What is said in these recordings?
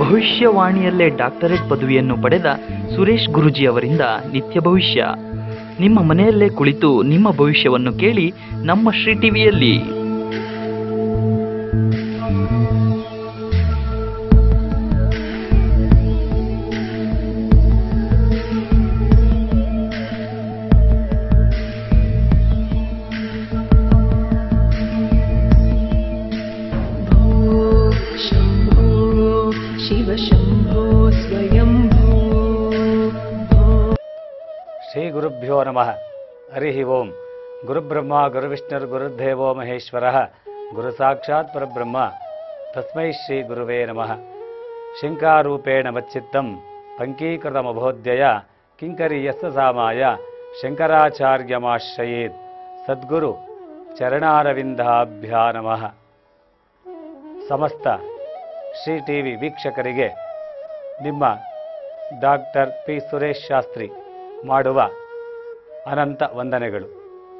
ಭವಿಷ್ಯವಾಣಿಯಲ್ಲೇ doctorate ಪದವಿಯನ್ನು ಪಡೆದ ಸುರೇಶ್ ಗುರುಜಿ ಅವರಿಂದ ನಿತ್ಯ ಭವಿಷ್ಯ ನಿಮ್ಮ ಮನೆಯಲ್ಲೇ ಕುಳಿತು ನಿಮ್ಮ ಭವಿಷ್ಯವನ್ನು ಕೇಳಿ ನಮ್ಮ ಶ್ರೀ ಟಿವಿಯಲ್ಲಿ भो शम्भो शिव शम्भो स्वयम्भो भो ಶ್ರೀ ಗುರುಭ್ಯೋ ನಮಃ ಹರಿ ಓಂ ಗುರುಬ್ರಹ್ಮ ಗುರುವಿಷ್ಣುರ್ ಗುರುದೇವೋ ಮಹೇಶ್ವರ ಗುರು ಸಾಕ್ಷಾತ್ ಪರಬ್ರಹ್ಮ ತಸ್ಮೈ ಶ್ರೀ ಗುರುವೇ ನಮಃ ಶಂಕಾರೂಪೇಣ ಮಚ್ಚಿತ್ತಂ ಪಂಕೀಕೃತಮಭೋದ್ಯಯ ಕಿಂಕರೀಯಸ್ಸ ಸಾಮಾಯ ಶಂಕರಾಚಾರ್ಯಮಾಶ್ರಯೇತ್ ಸದ್ಗುರು ಚರಣಾರವಿಂದಾಭ್ಯಾ ನಮಃ ಸಮಸ್ತ ಶ್ರೀ ಟಿವಿ ವೀಕ್ಷಕರಿಗೆ ನಿಮ್ಮ ಡಾಕ್ಟರ್ ಪಿ ಸುರೇಶ್ ಶಾಸ್ತ್ರಿ ಮಾಡುವ ಅನಂತ ವಂದನೆಗಳು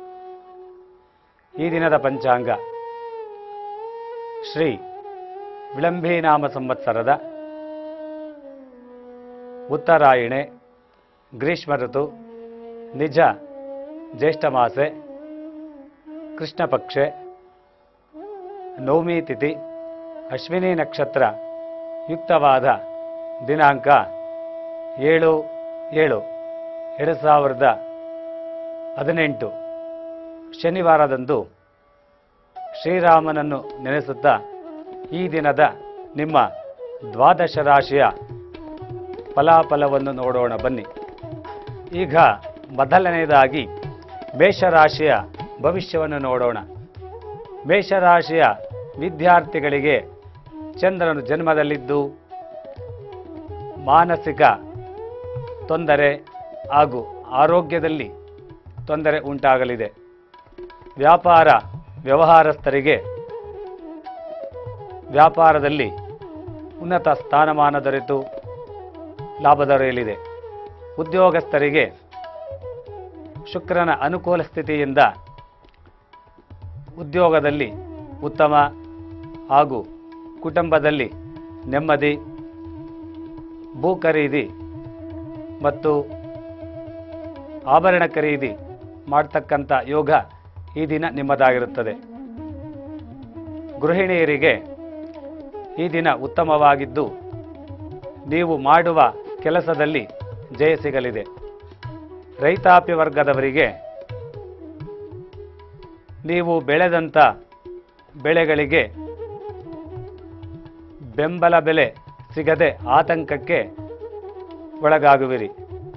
ಈ ದಿನದ ಪಂಚಾಂಗ ಶ್ರೀ ವಿಳಂಬೀನಾಮ ಸಂವತ್ಸರದ ಉತ್ತರಾಯಣೆ ಗ್ರೀಷ್ಮ ಋತು ನಿಜ ಜ್ಯೇಷ್ಠ ಮಾಸೆ ಕೃಷ್ಣ ಪಕ್ಷೆ ನವಮಿ ತಿಥಿ ಅಶ್ವಿನಿ ನಕ್ಷತ್ರ ಯುಕ್ತವಾದ ದಿನಾಂಕ ಏಳು ಏಳು ಎರಡು ಸಾವಿರದ ಹದಿನೆಂಟು ಶನಿವಾರದಂದು ಶ್ರೀರಾಮನನ್ನು ನೆನೆಸುತ್ತಾ ಈ ದಿನದ ನಿಮ್ಮ ದ್ವಾದಶ ರಾಶಿಯ ಫಲಾಫಲವನ್ನು ನೋಡೋಣ ಬನ್ನಿ ಈಗ ಮೊದಲನೆಯದಾಗಿ ಮೇಷರಾಶಿಯ ಭವಿಷ್ಯವನ್ನು ನೋಡೋಣ ಮೇಷರಾಶಿಯ ವಿದ್ಯಾರ್ಥಿಗಳಿಗೆ ಚಂದ್ರನು ಜನ್ಮದಲ್ಲಿದ್ದು ಮಾನಸಿಕ ತೊಂದರೆ ಹಾಗೂ ಆರೋಗ್ಯದಲ್ಲಿ ತೊಂದರೆ ಉಂಟಾಗಲಿದೆ ವ್ಯಾಪಾರ ವ್ಯವಹಾರಸ್ಥರಿಗೆ ವ್ಯಾಪಾರದಲ್ಲಿ ಉನ್ನತ ಸ್ಥಾನಮಾನ ದೊರೆತು ಲಾಭ ದೊರೆಯಲಿದೆ ಉದ್ಯೋಗಸ್ಥರಿಗೆ ಶುಕ್ರನ ಅನುಕೂಲ ಸ್ಥಿತಿಯಿಂದ ಉದ್ಯೋಗದಲ್ಲಿ ಉತ್ತಮ ಹಾಗೂ ಕುಟುಂಬದಲ್ಲಿ ನೆಮ್ಮದಿ ಭೂ ಖರೀದಿ ಮತ್ತು ಆಭರಣ ಖರೀದಿ ಮಾಡ್ತಕ್ಕಂಥ ಯೋಗ ಈ ದಿನ ನಿಮ್ಮದಾಗಿರುತ್ತದೆ ಗೃಹಿಣಿಯರಿಗೆ ಈ ದಿನ ಉತ್ತಮವಾಗಿದ್ದು ನೀವು ಮಾಡುವ ಕೆಲಸದಲ್ಲಿ ಜಯ ಸಿಗಲಿದೆ ರೈತಾಪಿ ವರ್ಗದವರಿಗೆ ನೀವು ಬೆಳೆದಂಥ ಬೆಳೆಗಳಿಗೆ ಬೆಂಬಲ ಬೆಲೆ ಸಿಗದೆ ಆತಂಕಕ್ಕೆ ಒಳಗಾಗುವಿರಿ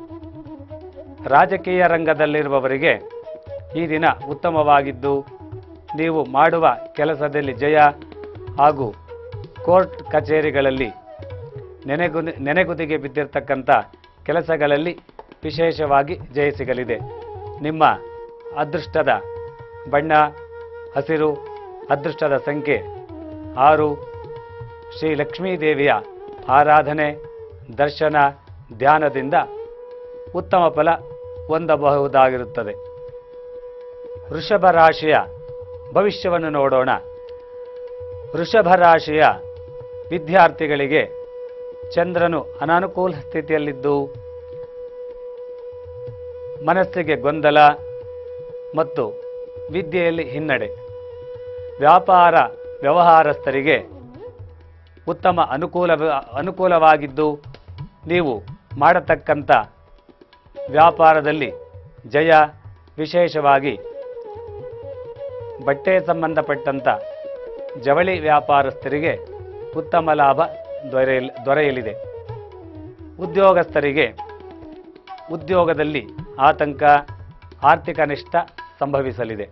ರಾಜಕೀಯ ರಂಗದಲ್ಲಿರುವವರಿಗೆ ಈ ದಿನ ಉತ್ತಮವಾಗಿದ್ದು ನೀವು ಮಾಡುವ ಕೆಲಸದಲ್ಲಿ ಜಯ ಹಾಗೂ ಕೋರ್ಟ್ ಕಚೇರಿಗಳಲ್ಲಿ ನೆನೆಗುದಿ ನೆನೆಗುದಿಗೆ ಬಿದ್ದಿರ್ತಕ್ಕಂಥ ಕೆಲಸಗಳಲ್ಲಿ ವಿಶೇಷವಾಗಿ ಜಯ ಸಿಗಲಿದೆ ನಿಮ್ಮ ಅದೃಷ್ಟದ ಬಣ್ಣ ಹಸಿರು ಅದೃಷ್ಟದ ಸಂಖ್ಯೆ ಆರು ಶ್ರೀ ಲಕ್ಷ್ಮೀದೇವಿಯ ಆರಾಧನೆ ದರ್ಶನ ಧ್ಯಾನದಿಂದ ಉತ್ತಮ ಫಲ ಹೊಂದಬಹುದಾಗಿರುತ್ತದೆ ವೃಷಭ ರಾಶಿಯ ಭವಿಷ್ಯವನ್ನು ನೋಡೋಣ ವೃಷಭ ರಾಶಿಯ ವಿದ್ಯಾರ್ಥಿಗಳಿಗೆ ಚಂದ್ರನು ಅನಾನುಕೂಲ ಸ್ಥಿತಿಯಲ್ಲಿದ್ದು ಮನಸ್ಸಿಗೆ ಗೊಂದಲ ಮತ್ತು ವಿದ್ಯೆಯಲ್ಲಿ ಹಿನ್ನಡೆ ವ್ಯಾಪಾರ ವ್ಯವಹಾರಸ್ಥರಿಗೆ ಉತ್ತಮ ಅನುಕೂಲ ಅನುಕೂಲವಾಗಿದ್ದು ನೀವು ಮಾಡತಕ್ಕಂಥ ವ್ಯಾಪಾರದಲ್ಲಿ ಜಯ ವಿಶೇಷವಾಗಿ ಬಟ್ಟೆ ಸಂಬಂಧಪಟ್ಟಂಥ ಜವಳಿ ವ್ಯಾಪಾರಸ್ಥರಿಗೆ ಉತ್ತಮ ಲಾಭ ದೊರೆಯಲ್ ದೊರೆಯಲಿದೆ ಉದ್ಯೋಗಸ್ಥರಿಗೆ ಉದ್ಯೋಗದಲ್ಲಿ ಆತಂಕ ಆರ್ಥಿಕ ನಷ್ಟ ಸಂಭವಿಸಲಿದೆ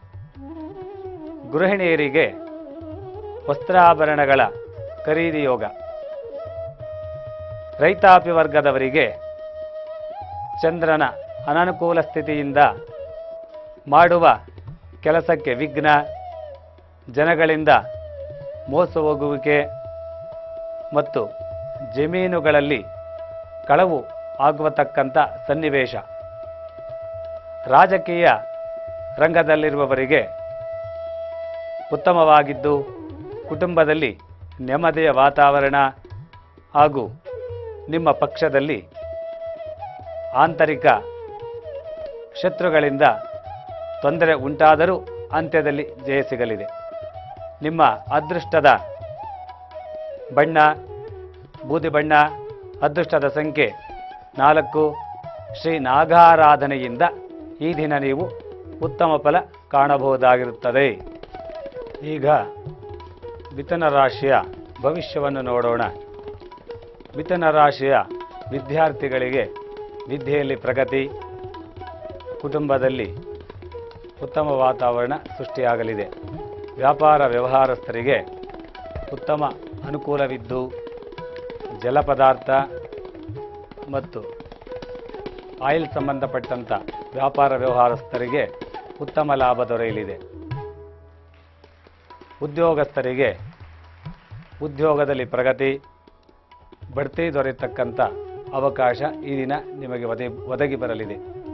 ಗೃಹಿಣಿಯರಿಗೆ ವಸ್ತ್ರಾಭರಣಗಳ ಖರೀದಿ ಯೋಗ ರೈತಾಪಿ ವರ್ಗದವರಿಗೆ ಚಂದ್ರನ ಅನನುಕೂಲ ಸ್ಥಿತಿಯಿಂದ ಮಾಡುವ ಕೆಲಸಕ್ಕೆ ವಿಘ್ನ ಜನಗಳಿಂದ ಮೋಸ ಹೋಗುವಿಕೆ ಮತ್ತು ಜಮೀನುಗಳಲ್ಲಿ ಕಳವು ಆಗುವತಕ್ಕಂಥ ಸನ್ನಿವೇಶ ರಾಜಕೀಯ ರಂಗದಲ್ಲಿರುವವರಿಗೆ ಉತ್ತಮವಾಗಿದ್ದು ಕುಟುಂಬದಲ್ಲಿ ನೆಮ್ಮದಿಯ ವಾತಾವರಣ ಹಾಗೂ ನಿಮ್ಮ ಪಕ್ಷದಲ್ಲಿ ಆಂತರಿಕ ಶತ್ರುಗಳಿಂದ ತೊಂದರೆ ಉಂಟಾದರೂ ಅಂತ್ಯದಲ್ಲಿ ಜಯ ಸಿಗಲಿದೆ ನಿಮ್ಮ ಅದೃಷ್ಟದ ಬಣ್ಣ ಬೂದಿ ಬಣ್ಣ ಅದೃಷ್ಟದ ಸಂಖ್ಯೆ ನಾಲ್ಕು ಶ್ರೀ ನಾಗಾರಾಧನೆಯಿಂದ ಈ ದಿನ ನೀವು ಉತ್ತಮ ಫಲ ಕಾಣಬಹುದಾಗಿರುತ್ತದೆ ಈಗ ಮಿಥುನ ರಾಶಿಯ ಭವಿಷ್ಯವನ್ನು ನೋಡೋಣ ಮಿಥುನ ರಾಶಿಯ ವಿದ್ಯಾರ್ಥಿಗಳಿಗೆ ವಿದ್ಯೆಯಲ್ಲಿ ಪ್ರಗತಿ ಕುಟುಂಬದಲ್ಲಿ ಉತ್ತಮ ವಾತಾವರಣ ಸೃಷ್ಟಿಯಾಗಲಿದೆ ವ್ಯಾಪಾರ ವ್ಯವಹಾರಸ್ಥರಿಗೆ ಉತ್ತಮ ಅನುಕೂಲವಿದ್ದು ಜಲಪದಾರ್ಥ ಮತ್ತು ಆಯಿಲ್ ಸಂಬಂಧಪಟ್ಟಂಥ ವ್ಯಾಪಾರ ವ್ಯವಹಾರಸ್ಥರಿಗೆ ಉತ್ತಮ ಲಾಭ ದೊರೆಯಲಿದೆ ಉದ್ಯೋಗಸ್ಥರಿಗೆ ಉದ್ಯೋಗದಲ್ಲಿ ಪ್ರಗತಿ ಬಡ್ತಿ ದೊರೆಯತಕ್ಕಂಥ ಅವಕಾಶ ಈ ದಿನ ನಿಮಗೆ ಒದಗಿ ಒದಗಿ ಬರಲಿದೆ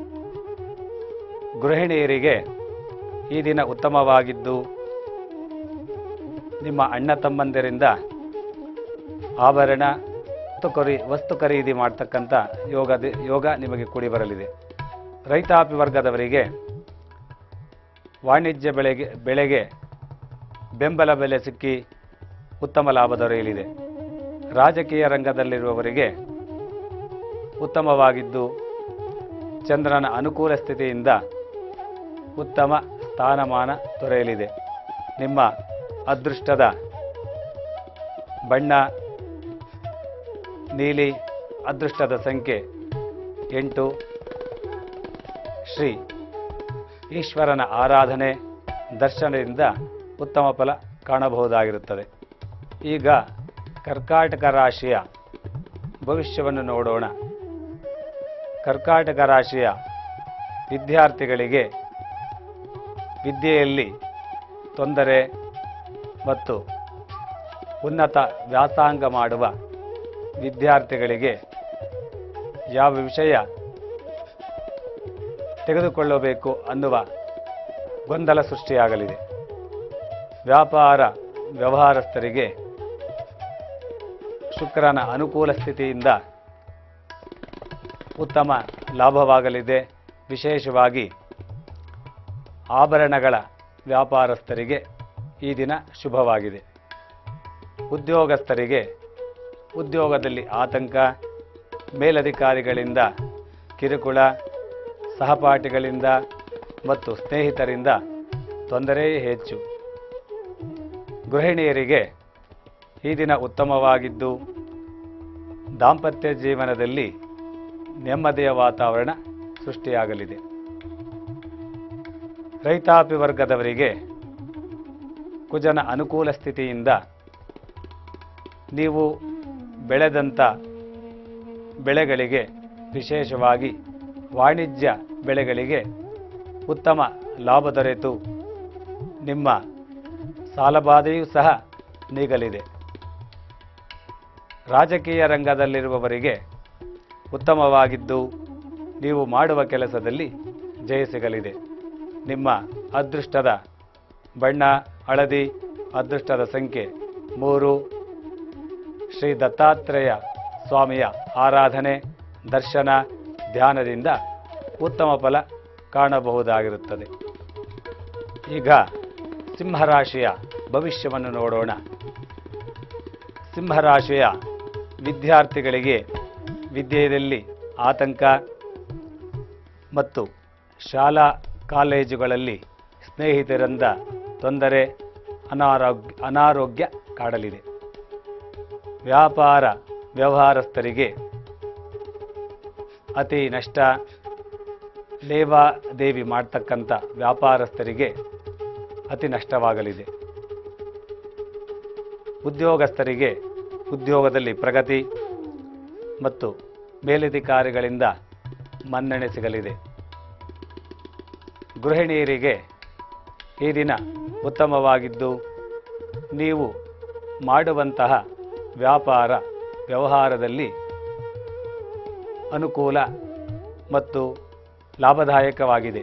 ಗೃಹಿಣಿಯರಿಗೆ ಈ ದಿನ ಉತ್ತಮವಾಗಿದ್ದು ನಿಮ್ಮ ಅಣ್ಣ ತಮ್ಮಂದಿರಿಂದ ಆಭರಣ ವಸ್ತು ಖರೀ ವಸ್ತು ಖರೀದಿ ಮಾಡ್ತಕ್ಕಂಥ ಯೋಗ ಯೋಗ ನಿಮಗೆ ಕೂಡಿ ಬರಲಿದೆ ರೈತಾಪಿ ವರ್ಗದವರಿಗೆ ವಾಣಿಜ್ಯ ಬೆಳೆಗೆ ಬೆಳೆಗೆ ಬೆಂಬಲ ಬೆಲೆ ಸಿಕ್ಕಿ ಉತ್ತಮ ಲಾಭ ದೊರೆಯಲಿದೆ ರಾಜಕೀಯ ರಂಗದಲ್ಲಿರುವವರಿಗೆ ಉತ್ತಮವಾಗಿದ್ದು ಚಂದ್ರನ ಅನುಕೂಲ ಸ್ಥಿತಿಯಿಂದ ಉತ್ತಮ ಸ್ಥಾನಮಾನ ದೊರೆಯಲಿದೆ ನಿಮ್ಮ ಅದೃಷ್ಟದ ಬಣ್ಣ ನೀಲಿ ಅದೃಷ್ಟದ ಸಂಖ್ಯೆ ಎಂಟು ಶ್ರೀ ಈಶ್ವರನ ಆರಾಧನೆ ದರ್ಶನದಿಂದ ಉತ್ತಮ ಫಲ ಕಾಣಬಹುದಾಗಿರುತ್ತದೆ ಈಗ ಕರ್ಕಾಟಕ ರಾಶಿಯ ಭವಿಷ್ಯವನ್ನು ನೋಡೋಣ ಕರ್ಕಾಟಕ ರಾಶಿಯ ವಿದ್ಯಾರ್ಥಿಗಳಿಗೆ ವಿದ್ಯೆಯಲ್ಲಿ ತೊಂದರೆ ಮತ್ತು ಉನ್ನತ ವ್ಯಾಸಂಗ ಮಾಡುವ ವಿದ್ಯಾರ್ಥಿಗಳಿಗೆ ಯಾವ ವಿಷಯ ತೆಗೆದುಕೊಳ್ಳಬೇಕು ಅನ್ನುವ ಗೊಂದಲ ಸೃಷ್ಟಿಯಾಗಲಿದೆ ವ್ಯಾಪಾರ ವ್ಯವಹಾರಸ್ಥರಿಗೆ ಶುಕ್ರನ ಅನುಕೂಲ ಸ್ಥಿತಿಯಿಂದ ಉತ್ತಮ ಲಾಭವಾಗಲಿದೆ ವಿಶೇಷವಾಗಿ ಆಭರಣಗಳ ವ್ಯಾಪಾರಸ್ಥರಿಗೆ ಈ ದಿನ ಶುಭವಾಗಿದೆ ಉದ್ಯೋಗಸ್ಥರಿಗೆ ಉದ್ಯೋಗದಲ್ಲಿ ಆತಂಕ ಮೇಲಧಿಕಾರಿಗಳಿಂದ ಕಿರುಕುಳ ಸಹಪಾಠಿಗಳಿಂದ ಮತ್ತು ಸ್ನೇಹಿತರಿಂದ ತೊಂದರೆಯೇ ಹೆಚ್ಚು ಗೃಹಿಣಿಯರಿಗೆ ಈ ದಿನ ಉತ್ತಮವಾಗಿದ್ದು ದಾಂಪತ್ಯ ಜೀವನದಲ್ಲಿ ನೆಮ್ಮದಿಯ ವಾತಾವರಣ ಸೃಷ್ಟಿಯಾಗಲಿದೆ ರೈತಾಪಿ ವರ್ಗದವರಿಗೆ ಕುಜನ ಅನುಕೂಲ ಸ್ಥಿತಿಯಿಂದ ನೀವು ಬೆಳೆದಂಥ ಬೆಳೆಗಳಿಗೆ ವಿಶೇಷವಾಗಿ ವಾಣಿಜ್ಯ ಬೆಳೆಗಳಿಗೆ ಉತ್ತಮ ಲಾಭ ದೊರೆತು ನಿಮ್ಮ ಸಾಲಬಾಧೆಯೂ ಸಹ ನೀಗಲಿದೆ ರಾಜಕೀಯ ರಂಗದಲ್ಲಿರುವವರಿಗೆ ಉತ್ತಮವಾಗಿದ್ದು ನೀವು ಮಾಡುವ ಕೆಲಸದಲ್ಲಿ ಜಯ ಸಿಗಲಿದೆ ನಿಮ್ಮ ಅದೃಷ್ಟದ ಬಣ್ಣ ಹಳದಿ ಅದೃಷ್ಟದ ಸಂಖ್ಯೆ ಮೂರು ಶ್ರೀ ದತ್ತಾತ್ರೇಯ ಸ್ವಾಮಿಯ ಆರಾಧನೆ ದರ್ಶನ ಧ್ಯಾನದಿಂದ ಉತ್ತಮ ಫಲ ಕಾಣಬಹುದಾಗಿರುತ್ತದೆ ಈಗ ಸಿಂಹರಾಶಿಯ ಭವಿಷ್ಯವನ್ನು ನೋಡೋಣ ಸಿಂಹರಾಶಿಯ ವಿದ್ಯಾರ್ಥಿಗಳಿಗೆ ವಿದ್ಯೆಯಲ್ಲಿ ಆತಂಕ ಮತ್ತು ಶಾಲಾ ಕಾಲೇಜುಗಳಲ್ಲಿ ಸ್ನೇಹಿತರಿಂದ ತೊಂದರೆ ಅನಾರೋಗ್ಯ ಅನಾರೋಗ್ಯ ಕಾಡಲಿದೆ ವ್ಯಾಪಾರ ವ್ಯವಹಾರಸ್ಥರಿಗೆ ಅತಿ ನಷ್ಟ ಲೇವಾದೇವಿ ಮಾಡ್ತಕ್ಕಂಥ ವ್ಯಾಪಾರಸ್ಥರಿಗೆ ಅತಿ ನಷ್ಟವಾಗಲಿದೆ ಉದ್ಯೋಗಸ್ಥರಿಗೆ ಉದ್ಯೋಗದಲ್ಲಿ ಪ್ರಗತಿ ಮತ್ತು ಮೇಲಧಿಕಾರಿಗಳಿಂದ ಮನ್ನಣೆ ಸಿಗಲಿದೆ ಗೃಹಿಣಿಯರಿಗೆ ಈ ದಿನ ಉತ್ತಮವಾಗಿದ್ದು ನೀವು ಮಾಡುವಂತಹ ವ್ಯಾಪಾರ ವ್ಯವಹಾರದಲ್ಲಿ ಅನುಕೂಲ ಮತ್ತು ಲಾಭದಾಯಕವಾಗಿದೆ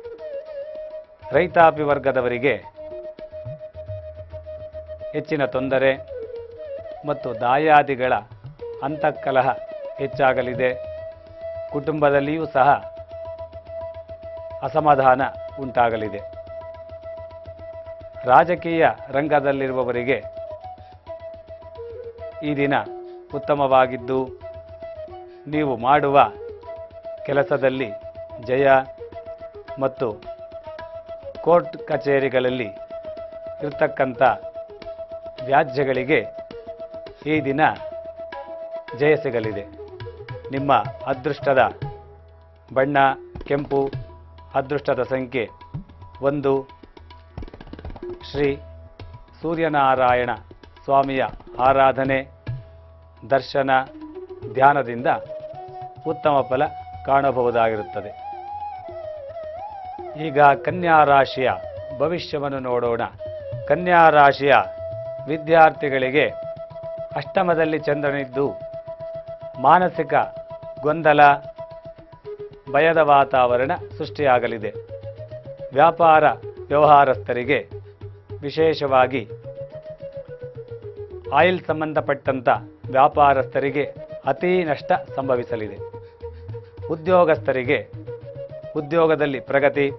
ರೈತಾಪಿ ವರ್ಗದವರಿಗೆ ಹೆಚ್ಚಿನ ತೊಂದರೆ ಮತ್ತು ದಾಯಾದಿಗಳ ಅಂತಃಕಲಹ ಹೆಚ್ಚಾಗಲಿದೆ ಕುಟುಂಬದಲ್ಲಿಯೂ ಸಹ ಅಸಮಾಧಾನ ಉಂಟಾಗಲಿದೆ ರಾಜಕೀಯ ರಂಗದಲ್ಲಿರುವವರಿಗೆ ಈ ದಿನ ಉತ್ತಮವಾಗಿದ್ದು ನೀವು ಮಾಡುವ ಕೆಲಸದಲ್ಲಿ ಜಯ ಮತ್ತು ಕೋರ್ಟ್ ಕಚೇರಿಗಳಲ್ಲಿ ಇರ್ತಕ್ಕಂಥ ವ್ಯಾಜ್ಯಗಳಿಗೆ ಈ ದಿನ ಜಯ ಸಿಗಲಿದೆ ನಿಮ್ಮ ಅದೃಷ್ಟದ ಬಣ್ಣ ಕೆಂಪು ಅದೃಷ್ಟದ ಸಂಖ್ಯೆ ಒಂದು ಶ್ರೀ ಸೂರ್ಯನಾರಾಯಣ ಸ್ವಾಮಿಯ ಆರಾಧನೆ ದರ್ಶನ ಧ್ಯಾನದಿಂದ ಉತ್ತಮ ಫಲ ಕಾಣಬಹುದಾಗಿರುತ್ತದೆ ಈಗ ಕನ್ಯಾ ರಾಶಿಯ ಭವಿಷ್ಯವನ್ನು ನೋಡೋಣ ಕನ್ಯಾ ರಾಶಿಯ ವಿದ್ಯಾರ್ಥಿಗಳಿಗೆ ಅಷ್ಟಮದಲ್ಲಿ ಚಂದ್ರನಿದ್ದು ಮಾನಸಿಕ ಗೊಂದಲ ಭಯದ ವಾತಾವರಣ ಸೃಷ್ಟಿಯಾಗಲಿದೆ ವ್ಯಾಪಾರ ವ್ಯವಹಾರಸ್ಥರಿಗೆ ವಿಶೇಷವಾಗಿ ಆಯಿಲ್ ಸಂಬಂಧಪಟ್ಟಂಥ ವ್ಯಾಪಾರಸ್ಥರಿಗೆ ಅತೀ ನಷ್ಟ ಸಂಭವಿಸಲಿದೆ ಉದ್ಯೋಗಸ್ಥರಿಗೆ ಉದ್ಯೋಗದಲ್ಲಿ ಪ್ರಗತಿ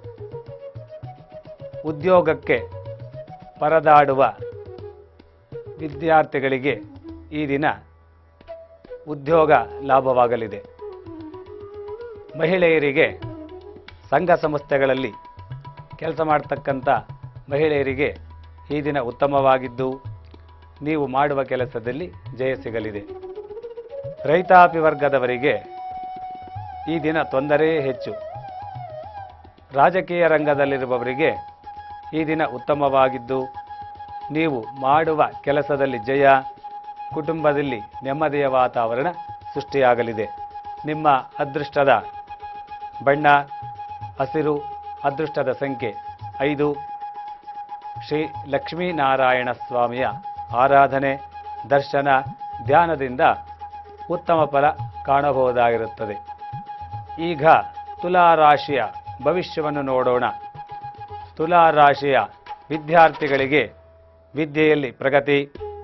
ಉದ್ಯೋಗಕ್ಕೆ ಪರದಾಡುವ ವಿದ್ಯಾರ್ಥಿಗಳಿಗೆ ಈ ದಿನ ಉದ್ಯೋಗ ಲಾಭವಾಗಲಿದೆ ಮಹಿಳೆಯರಿಗೆ ಸಂಘ ಸಂಸ್ಥೆಗಳಲ್ಲಿ ಕೆಲಸ ಮಾಡ್ತಕ್ಕಂಥ ಮಹಿಳೆಯರಿಗೆ ಈ ದಿನ ಉತ್ತಮವಾಗಿದ್ದು ನೀವು ಮಾಡುವ ಕೆಲಸದಲ್ಲಿ ಜಯ ಸಿಗಲಿದೆ ರೈತಾಪಿ ವರ್ಗದವರಿಗೆ ಈ ದಿನ ತೊಂದರೆ ಹೆಚ್ಚು ರಾಜಕೀಯ ರಂಗದಲ್ಲಿರುವವರಿಗೆ ಈ ದಿನ ಉತ್ತಮವಾಗಿದ್ದು ನೀವು ಮಾಡುವ ಕೆಲಸದಲ್ಲಿ ಜಯ ಕುಟುಂಬದಲ್ಲಿ ನೆಮ್ಮದಿಯ ವಾತಾವರಣ ಸೃಷ್ಟಿಯಾಗಲಿದೆ ನಿಮ್ಮ ಅದೃಷ್ಟದ ಬಣ್ಣ ಹಸಿರು ಅದೃಷ್ಟದ ಸಂಖ್ಯೆ ಐದು ಶ್ರೀ ಲಕ್ಷ್ಮೀನಾರಾಯಣ ಸ್ವಾಮಿಯ ಆರಾಧನೆ ದರ್ಶನ ಧ್ಯಾನದಿಂದ ಉತ್ತಮ ಫಲ ಕಾಣಬಹುದಾಗಿರುತ್ತದೆ ಈಗ ತುಲಾರಾಶಿಯ ಭವಿಷ್ಯವನ್ನು ನೋಡೋಣ ತುಲಾರಾಶಿಯ ವಿದ್ಯಾರ್ಥಿಗಳಿಗೆ ವಿದ್ಯೆಯಲ್ಲಿ ಪ್ರಗತಿ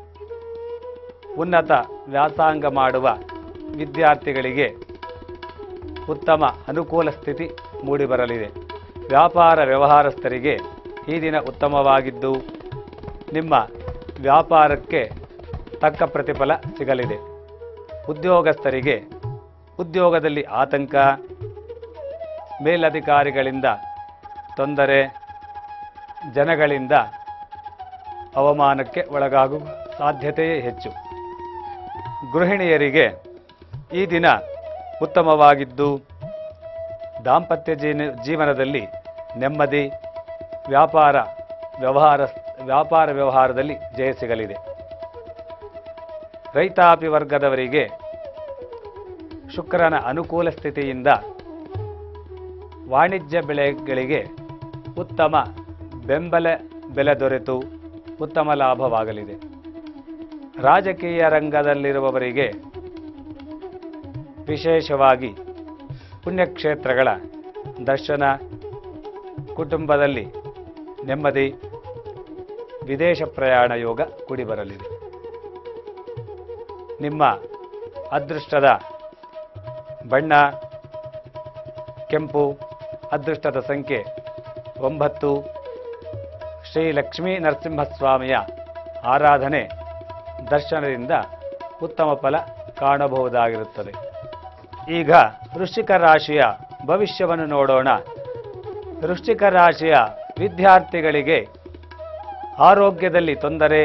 ಉನ್ನತ ವ್ಯಾಸಂಗ ಮಾಡುವ ವಿದ್ಯಾರ್ಥಿಗಳಿಗೆ ಉತ್ತಮ ಅನುಕೂಲ ಸ್ಥಿತಿ ಮೂಡಿಬರಲಿದೆ ವ್ಯಾಪಾರ ವ್ಯವಹಾರಸ್ಥರಿಗೆ ಈ ದಿನ ಉತ್ತಮವಾಗಿದ್ದು ನಿಮ್ಮ ವ್ಯಾಪಾರಕ್ಕೆ ತಕ್ಕ ಪ್ರತಿಫಲ ಸಿಗಲಿದೆ ಉದ್ಯೋಗಸ್ಥರಿಗೆ ಉದ್ಯೋಗದಲ್ಲಿ ಆತಂಕ ಮೇಲಧಿಕಾರಿಗಳಿಂದ ತೊಂದರೆ ಜನಗಳಿಂದ ಅವಮಾನಕ್ಕೆ ಒಳಗಾಗುವ ಸಾಧ್ಯತೆಯೇ ಹೆಚ್ಚು ಗೃಹಿಣಿಯರಿಗೆ ಈ ದಿನ ಉತ್ತಮವಾಗಿದ್ದು ದಾಂಪತ್ಯ ಜೀನ ಜೀವನದಲ್ಲಿ ನೆಮ್ಮದಿ ವ್ಯಾಪಾರ ವ್ಯವಹಾರ ವ್ಯಾಪಾರ ವ್ಯವಹಾರದಲ್ಲಿ ಜಯ ಸಿಗಲಿದೆ ರೈತಾಪಿ ವರ್ಗದವರಿಗೆ ಶುಕ್ರನ ಅನುಕೂಲ ಸ್ಥಿತಿಯಿಂದ ವಾಣಿಜ್ಯ ಬೆಳೆಗಳಿಗೆ ಉತ್ತಮ ಬೆಂಬಲ ಬೆಲೆ ದೊರೆತು ಉತ್ತಮ ಲಾಭವಾಗಲಿದೆ ರಾಜಕೀಯ ರಂಗದಲ್ಲಿರುವವರಿಗೆ ವಿಶೇಷವಾಗಿ ಪುಣ್ಯಕ್ಷೇತ್ರಗಳ ದರ್ಶನ ಕುಟುಂಬದಲ್ಲಿ ನೆಮ್ಮದಿ ವಿದೇಶ ಪ್ರಯಾಣ ಯೋಗ ಕೂಡಿಬರಲಿದೆ ನಿಮ್ಮ ಅದೃಷ್ಟದ ಬಣ್ಣ ಕೆಂಪು ಅದೃಷ್ಟದ ಸಂಖ್ಯೆ ಒಂಬತ್ತು ಶ್ರೀ ಲಕ್ಷ್ಮೀ ನರಸಿಂಹಸ್ವಾಮಿಯ ಆರಾಧನೆ ದರ್ಶನದಿಂದ ಉತ್ತಮ ಫಲ ಕಾಣಬಹುದಾಗಿರುತ್ತದೆ ಈಗ ವೃಶ್ಚಿಕ ರಾಶಿಯ ಭವಿಷ್ಯವನ್ನು ನೋಡೋಣ ವೃಶ್ಚಿಕ ರಾಶಿಯ ವಿದ್ಯಾರ್ಥಿಗಳಿಗೆ ಆರೋಗ್ಯದಲ್ಲಿ ತೊಂದರೆ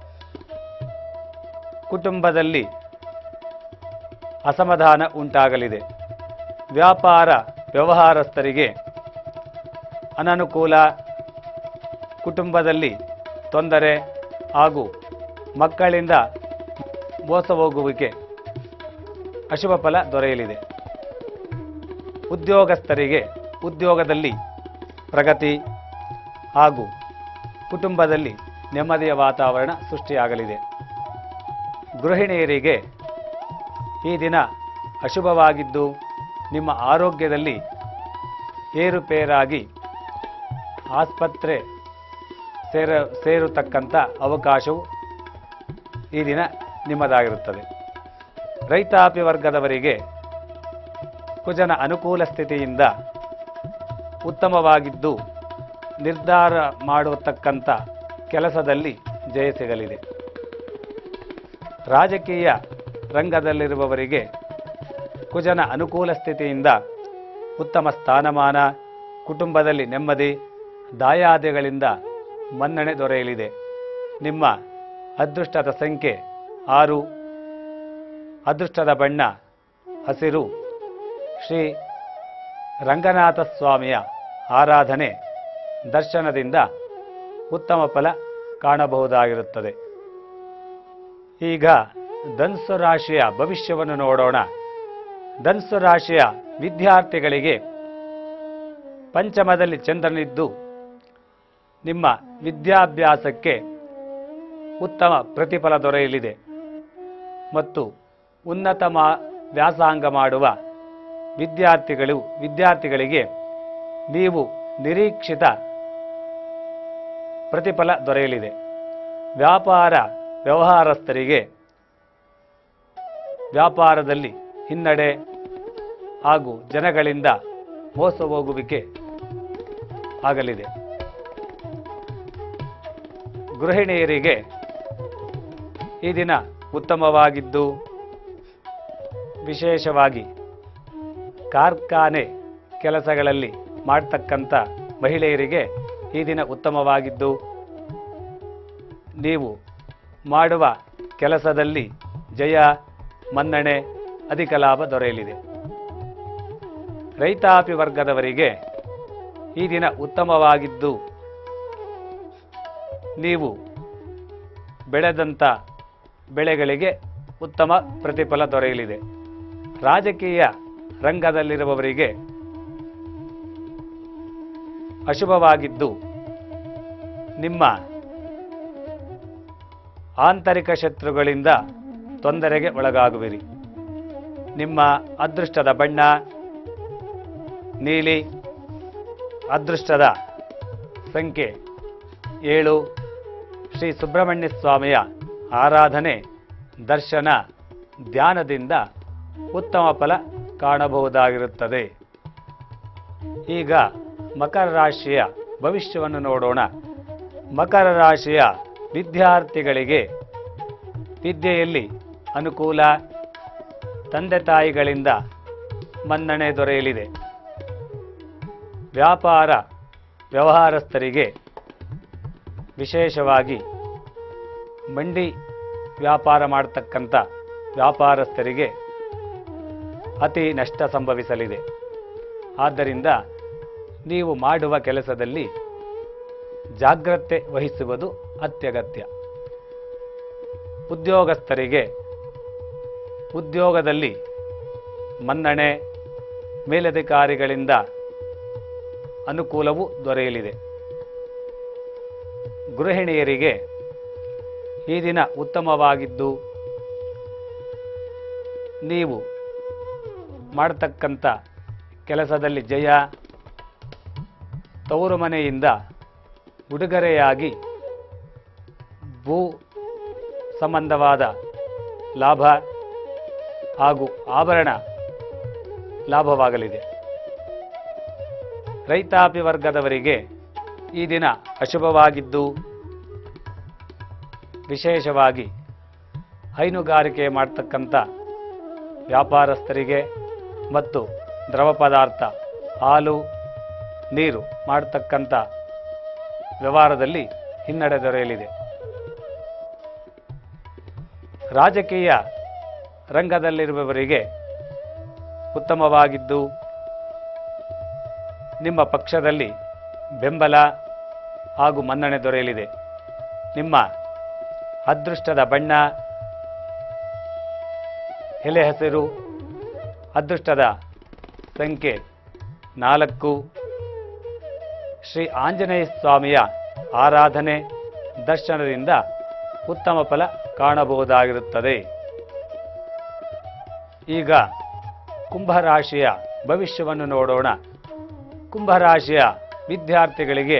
ಕುಟುಂಬದಲ್ಲಿ ಅಸಮಾಧಾನ ಉಂಟಾಗಲಿದೆ ವ್ಯಾಪಾರ ವ್ಯವಹಾರಸ್ಥರಿಗೆ ಅನನುಕೂಲ ಕುಟುಂಬದಲ್ಲಿ ತೊಂದರೆ ಹಾಗೂ ಮಕ್ಕಳಿಂದ ಮೋಸ ಹೋಗುವಿಕೆ ಅಶುಭ ಫಲ ದೊರೆಯಲಿದೆ ಉದ್ಯೋಗಸ್ಥರಿಗೆ ಉದ್ಯೋಗದಲ್ಲಿ ಪ್ರಗತಿ ಹಾಗೂ ಕುಟುಂಬದಲ್ಲಿ ನೆಮ್ಮದಿಯ ವಾತಾವರಣ ಸೃಷ್ಟಿಯಾಗಲಿದೆ ಗೃಹಿಣಿಯರಿಗೆ ಈ ದಿನ ಅಶುಭವಾಗಿದ್ದು ನಿಮ್ಮ ಆರೋಗ್ಯದಲ್ಲಿ ಏರುಪೇರಾಗಿ ಆಸ್ಪತ್ರೆ ಸೇರ ಸೇರತಕ್ಕಂಥ ಅವಕಾಶವು ಈ ದಿನ ನಿಮ್ಮದಾಗಿರುತ್ತದೆ ರೈತಾಪಿ ವರ್ಗದವರಿಗೆ ಕುಜನ ಅನುಕೂಲ ಸ್ಥಿತಿಯಿಂದ ಉತ್ತಮವಾಗಿದ್ದು ನಿರ್ಧಾರ ಮಾಡತಕ್ಕಂಥ ಕೆಲಸದಲ್ಲಿ ಜಯ ಸಿಗಲಿದೆ ರಾಜಕೀಯ ರಂಗದಲ್ಲಿರುವವರಿಗೆ ಕುಜನ ಅನುಕೂಲ ಸ್ಥಿತಿಯಿಂದ ಉತ್ತಮ ಸ್ಥಾನಮಾನ ಕುಟುಂಬದಲ್ಲಿ ನೆಮ್ಮದಿ ದಾಯಾದಿಗಳಿಂದ ಮನ್ನಣೆ ದೊರೆಯಲಿದೆ ನಿಮ್ಮ ಅದೃಷ್ಟದ ಸಂಖ್ಯೆ ಆರು ಅದೃಷ್ಟದ ಬಣ್ಣ ಹಸಿರು ಶ್ರೀ ರಂಗನಾಥ ಸ್ವಾಮಿಯ ಆರಾಧನೆ ದರ್ಶನದಿಂದ ಉತ್ತಮ ಫಲ ಕಾಣಬಹುದಾಗಿರುತ್ತದೆ ಈಗ ಧನ್ಸು ರಾಶಿಯ ಭವಿಷ್ಯವನ್ನು ನೋಡೋಣ ಧನ್ಸು ರಾಶಿಯ ವಿದ್ಯಾರ್ಥಿಗಳಿಗೆ ಪಂಚಮದಲ್ಲಿ ಚಂದ್ರನಿದ್ದು ನಿಮ್ಮ ವಿದ್ಯಾಭ್ಯಾಸಕ್ಕೆ ಉತ್ತಮ ಪ್ರತಿಫಲ ದೊರೆಯಲಿದೆ ಮತ್ತು ಉನ್ನತ ಮಾ ವ್ಯಾಸಂಗ ಮಾಡುವ ವಿದ್ಯಾರ್ಥಿಗಳು ವಿದ್ಯಾರ್ಥಿಗಳಿಗೆ ನೀವು ನಿರೀಕ್ಷಿತ ಪ್ರತಿಫಲ ದೊರೆಯಲಿದೆ ವ್ಯಾಪಾರ ವ್ಯವಹಾರಸ್ಥರಿಗೆ ವ್ಯಾಪಾರದಲ್ಲಿ ಹಿನ್ನಡೆ ಹಾಗೂ ಜನಗಳಿಂದ ಮೋಸ ಹೋಗುವಿಕೆ ಆಗಲಿದೆ ಗೃಹಿಣಿಯರಿಗೆ ಈ ದಿನ ಉತ್ತಮವಾಗಿದ್ದು ವಿಶೇಷವಾಗಿ ಕಾರ್ಖಾನೆ ಕೆಲಸಗಳಲ್ಲಿ ಮಾಡ್ತಕ್ಕಂಥ ಮಹಿಳೆಯರಿಗೆ ಈ ದಿನ ಉತ್ತಮವಾಗಿದ್ದು ನೀವು ಮಾಡುವ ಕೆಲಸದಲ್ಲಿ ಜಯ ಮನ್ನಣೆ ಅಧಿಕ ಲಾಭ ದೊರೆಯಲಿದೆ ರೈತಾಪಿ ವರ್ಗದವರಿಗೆ ಈ ದಿನ ಉತ್ತಮವಾಗಿದ್ದು ನೀವು ಬೆಳೆದಂಥ ಬೆಳೆಗಳಿಗೆ ಉತ್ತಮ ಪ್ರತಿಫಲ ದೊರೆಯಲಿದೆ ರಾಜಕೀಯ ರಂಗದಲ್ಲಿರುವವರಿಗೆ ಅಶುಭವಾಗಿದ್ದು ನಿಮ್ಮ ಆಂತರಿಕ ಶತ್ರುಗಳಿಂದ ತೊಂದರೆಗೆ ಒಳಗಾಗುವಿರಿ ನಿಮ್ಮ ಅದೃಷ್ಟದ ಬಣ್ಣ ನೀಲಿ ಅದೃಷ್ಟದ ಸಂಖ್ಯೆ ಏಳು ಶ್ರೀ ಸುಬ್ರಹ್ಮಣ್ಯ ಸ್ವಾಮಿಯ ಆರಾಧನೆ ದರ್ಶನ ಧ್ಯಾನದಿಂದ ಉತ್ತಮ ಫಲ ಕಾಣಬಹುದಾಗಿರುತ್ತದೆ ಈಗ ಮಕರ ರಾಶಿಯ ಭವಿಷ್ಯವನ್ನು ನೋಡೋಣ ಮಕರ ರಾಶಿಯ ವಿದ್ಯಾರ್ಥಿಗಳಿಗೆ ವಿದ್ಯೆಯಲ್ಲಿ ಅನುಕೂಲ ತಂದೆ ತಾಯಿಗಳಿಂದ ಮನ್ನಣೆ ದೊರೆಯಲಿದೆ ವ್ಯಾಪಾರ ವ್ಯವಹಾರಸ್ಥರಿಗೆ ವಿಶೇಷವಾಗಿ ಮಂಡಿ ವ್ಯಾಪಾರ ಮಾಡತಕ್ಕಂಥ ವ್ಯಾಪಾರಸ್ಥರಿಗೆ ಅತಿ ನಷ್ಟ ಸಂಭವಿಸಲಿದೆ ಆದ್ದರಿಂದ ನೀವು ಮಾಡುವ ಕೆಲಸದಲ್ಲಿ ಜಾಗ್ರತೆ ವಹಿಸುವುದು ಅತ್ಯಗತ್ಯ ಉದ್ಯೋಗಸ್ಥರಿಗೆ ಉದ್ಯೋಗದಲ್ಲಿ ಮನ್ನಣೆ ಮೇಲಧಿಕಾರಿಗಳಿಂದ ಅನುಕೂಲವೂ ದೊರೆಯಲಿದೆ ಗೃಹಿಣಿಯರಿಗೆ ಈ ದಿನ ಉತ್ತಮವಾಗಿದ್ದು ನೀವು ಮಾಡತಕ್ಕಂಥ ಕೆಲಸದಲ್ಲಿ ಜಯ ತವರು ಮನೆಯಿಂದ ಉಡುಗೊರೆಯಾಗಿ ಭೂ ಸಂಬಂಧವಾದ ಲಾಭ ಹಾಗೂ ಆಭರಣ ಲಾಭವಾಗಲಿದೆ ರೈತಾಪಿ ವರ್ಗದವರಿಗೆ ಈ ದಿನ ಅಶುಭವಾಗಿದ್ದು ವಿಶೇಷವಾಗಿ ಹೈನುಗಾರಿಕೆ ಮಾಡ್ತಕ್ಕಂಥ ವ್ಯಾಪಾರಸ್ಥರಿಗೆ ಮತ್ತು ದ್ರವ ಪದಾರ್ಥ ಹಾಲು ನೀರು ಮಾಡ್ತಕ್ಕಂಥ ವ್ಯವಹಾರದಲ್ಲಿ ಹಿನ್ನಡೆ ದೊರೆಯಲಿದೆ ರಾಜಕೀಯ ರಂಗದಲ್ಲಿರುವವರಿಗೆ ಉತ್ತಮವಾಗಿದ್ದು ನಿಮ್ಮ ಪಕ್ಷದಲ್ಲಿ ಬೆಂಬಲ ಹಾಗೂ ಮನ್ನಣೆ ದೊರೆಯಲಿದೆ ನಿಮ್ಮ ಅದೃಷ್ಟದ ಬಣ್ಣ ಎಲೆ ಹಸಿರು ಅದೃಷ್ಟದ ಸಂಖ್ಯೆ ನಾಲ್ಕು ಶ್ರೀ ಆಂಜನೇಯ ಸ್ವಾಮಿಯ ಆರಾಧನೆ ದರ್ಶನದಿಂದ ಉತ್ತಮ ಫಲ ಕಾಣಬಹುದಾಗಿರುತ್ತದೆ ಈಗ ಕುಂಭರಾಶಿಯ ಭವಿಷ್ಯವನ್ನು ನೋಡೋಣ ಕುಂಭರಾಶಿಯ ವಿದ್ಯಾರ್ಥಿಗಳಿಗೆ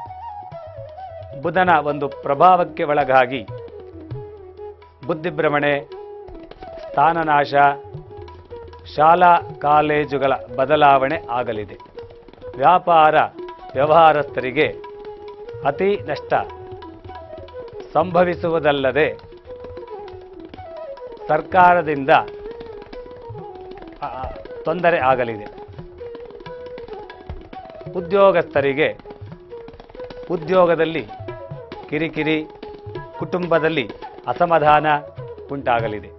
ಬುಧನ ಒಂದು ಪ್ರಭಾವಕ್ಕೆ ಒಳಗಾಗಿ ಬುದ್ಧಿಭ್ರಮಣೆ ಸ್ಥಾನನಾಶ ಶಾಲಾ ಕಾಲೇಜುಗಳ ಬದಲಾವಣೆ ಆಗಲಿದೆ ವ್ಯಾಪಾರ ವ್ಯವಹಾರಸ್ಥರಿಗೆ ಅತಿ ನಷ್ಟ ಸಂಭವಿಸುವುದಲ್ಲದೆ ಸರ್ಕಾರದಿಂದ ಆ, ತೊಂದರೆ ಆಗಲಿದೆ ಉದ್ಯೋಗಸ್ಥರಿಗೆ ಉದ್ಯೋಗದಲ್ಲಿ ಕಿರಿಕಿರಿ ಕುಟುಂಬದಲ್ಲಿ ಅಸಮಾಧಾನ ಉಂಟಾಗಲಿದೆ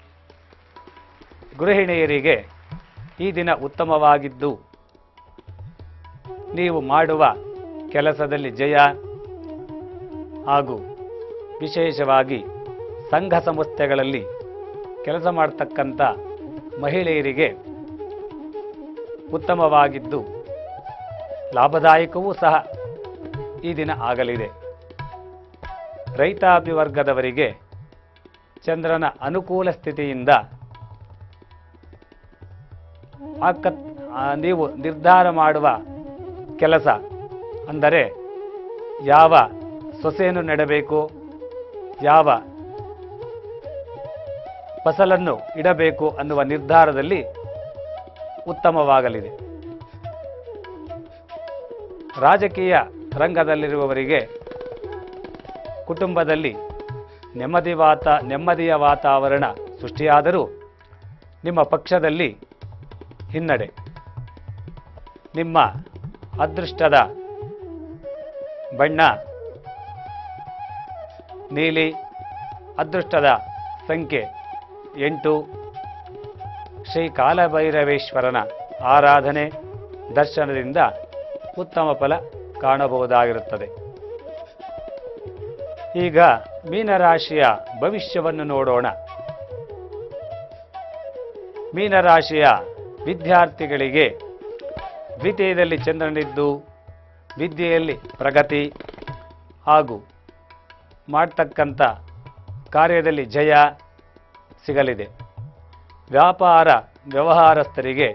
ಗೃಹಿಣಿಯರಿಗೆ ಈ ದಿನ ಉತ್ತಮವಾಗಿದ್ದು ನೀವು ಮಾಡುವ ಕೆಲಸದಲ್ಲಿ ಜಯ ಹಾಗೂ ವಿಶೇಷವಾಗಿ ಸಂಘ ಸಂಸ್ಥೆಗಳಲ್ಲಿ ಕೆಲಸ ಮಾಡತಕ್ಕಂಥ ಮಹಿಳೆಯರಿಗೆ ಉತ್ತಮವಾಗಿದ್ದು ಲಾಭದಾಯಕವೂ ಸಹ ಈ ದಿನ ಆಗಲಿದೆ ರೈತಾಪಿ ವರ್ಗದವರಿಗೆ ಚಂದ್ರನ ಅನುಕೂಲ ಸ್ಥಿತಿಯಿಂದ ಆಕ ಆ, ನೀವು ನಿರ್ಧಾರ ಮಾಡುವ ಕೆಲಸ ಅಂದರೆ ಯಾವ ಸೊಸೆಯನ್ನು ನೆಡಬೇಕು ಯಾವ ಫಸಲನ್ನು ಇಡಬೇಕು ಅನ್ನುವ ನಿರ್ಧಾರದಲ್ಲಿ ಉತ್ತಮವಾಗಲಿದೆ ರಾಜಕೀಯ ರಂಗದಲ್ಲಿರುವವರಿಗೆ ಕುಟುಂಬದಲ್ಲಿ ನೆಮ್ಮದಿ ವಾತ ನೆಮ್ಮದಿಯ ವಾತಾವರಣ ಸೃಷ್ಟಿಯಾದರೂ ನಿಮ್ಮ ಪಕ್ಷದಲ್ಲಿ ಹಿನ್ನಡೆ ನಿಮ್ಮ ಅದೃಷ್ಟದ ಬಣ್ಣ ನೀಲಿ ಅದೃಷ್ಟದ ಸಂಖ್ಯೆ ಎಂಟು ಶ್ರೀ ಕಾಲಭೈರವೇಶ್ವರನ ಆರಾಧನೆ ದರ್ಶನದಿಂದ ಉತ್ತಮ ಫಲ ಕಾಣಬಹುದಾಗಿರುತ್ತದೆ ಈಗ ಮೀನರಾಶಿಯ ಭವಿಷ್ಯವನ್ನು ನೋಡೋಣ ಮೀನರಾಶಿಯ ವಿದ್ಯಾರ್ಥಿಗಳಿಗೆ ದ್ವಿತೀಯದಲ್ಲಿ ಚಂದ್ರನಿದ್ದು ವಿದ್ಯೆಯಲ್ಲಿ ಪ್ರಗತಿ ಹಾಗೂ ಮಾಡ್ತಕ್ಕಂಥ ಕಾರ್ಯದಲ್ಲಿ ಜಯ ಸಿಗಲಿದೆ ವ್ಯಾಪಾರ ವ್ಯವಹಾರಸ್ಥರಿಗೆ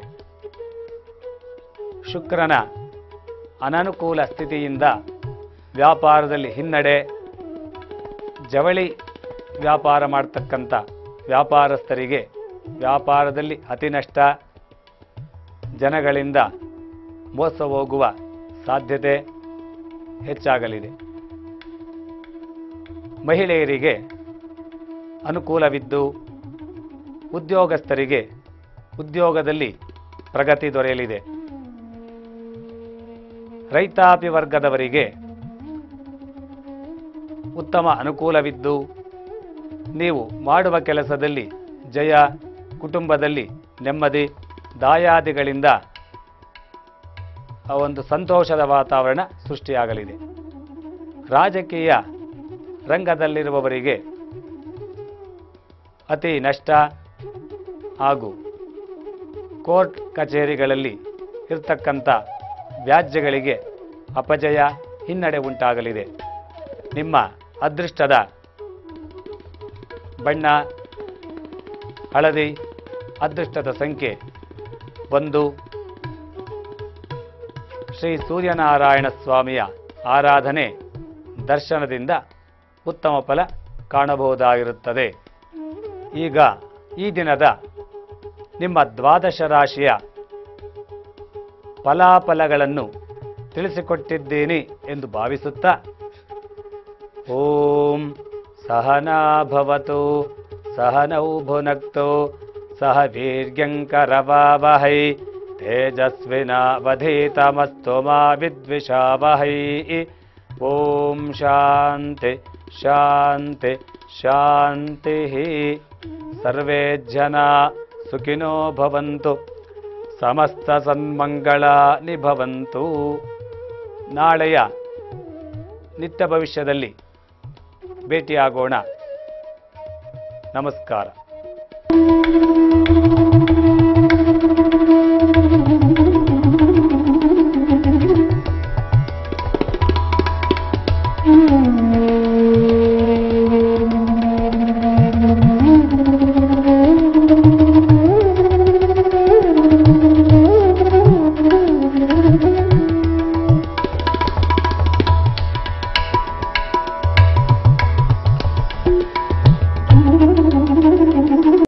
ಶುಕ್ರನ ಅನನುಕೂಲ ಸ್ಥಿತಿಯಿಂದ ವ್ಯಾಪಾರದಲ್ಲಿ ಹಿನ್ನಡೆ ಜವಳಿ ವ್ಯಾಪಾರ ಮಾಡ್ತಕ್ಕಂಥ ವ್ಯಾಪಾರಸ್ಥರಿಗೆ ವ್ಯಾಪಾರದಲ್ಲಿ ಅತಿ ನಷ್ಟ ಜನಗಳಿಂದ ಮೋಸ ಹೋಗುವ ಸಾಧ್ಯತೆ ಹೆಚ್ಚಾಗಲಿದೆ ಮಹಿಳೆಯರಿಗೆ ಅನುಕೂಲವಿದ್ದು ಉದ್ಯೋಗಸ್ಥರಿಗೆ ಉದ್ಯೋಗದಲ್ಲಿ ಪ್ರಗತಿ ದೊರೆಯಲಿದೆ ರೈತಾಪಿ ವರ್ಗದವರಿಗೆ ಉತ್ತಮ ಅನುಕೂಲವಿದ್ದು ನೀವು ಮಾಡುವ ಕೆಲಸದಲ್ಲಿ ಜಯ ಕುಟುಂಬದಲ್ಲಿ ನೆಮ್ಮದಿ ದಾಯಾದಿಗಳಿಂದ ಆ ಒಂದು ಸಂತೋಷದ ವಾತಾವರಣ ಸೃಷ್ಟಿಯಾಗಲಿದೆ ರಾಜಕೀಯ ರಂಗದಲ್ಲಿರುವವರಿಗೆ ಅತಿ ನಷ್ಟ ಹಾಗೂ ಕೋರ್ಟ್ ಕಚೇರಿಗಳಲ್ಲಿ ಇರ್ತಕ್ಕಂಥ ವ್ಯಾಜ್ಯಗಳಿಗೆ ಅಪಜಯ ಹಿನ್ನಡೆ ಉಂಟಾಗಲಿದೆ ನಿಮ್ಮ ಅದೃಷ್ಟದ ಬಣ್ಣ ಹಳದಿ ಅದೃಷ್ಟದ ಸಂಖ್ಯೆ ಒಂದು ಶ್ರೀ ಸೂರ್ಯನಾರಾಯಣ ಸ್ವಾಮಿಯ ಆರಾಧನೆ ದರ್ಶನದಿಂದ ಉತ್ತಮ ಫಲ ಕಾಣಬಹುದಾಗಿರುತ್ತದೆ ಈಗ ಈ ದಿನದ ನಿಮ್ಮ ದ್ವಾದಶ ರಾಶಿಯ ಫಲಾಫಲಗಳನ್ನು ತಿಳಿಸಿಕೊಟ್ಟಿದ್ದೀನಿ ಎಂದು ಭಾವಿಸುತ್ತಾ ಓಂ ಸಹನಾ ಭವತು ಸಹನೌ ಭುನಕ್ತು ಸಹ ವೀರ್ಯಂಕರವಾವಹೈ ತೇಜಸ್ವಿನಾವಧೀತಮಸ್ತು ಮಾ ವಿದ್ವಿಷಾವಹೈ ಓಂ ಶಾಂತಿ ಶಾಂತಿ ಶಾಂತಿ ಸರ್ವೇ ಜನ ಸುಖಿನೋ ಭವಂತು ಸಮಸ್ತ ಸನ್ಮಂಗಳಾನಿ ಭವಂತು ನಾಳೆಯ ನಿತ್ಯ ಭವಿಷ್ಯದಲ್ಲಿ ಭೇಟಿಯಾಗೋಣ ನಮಸ್ಕಾರ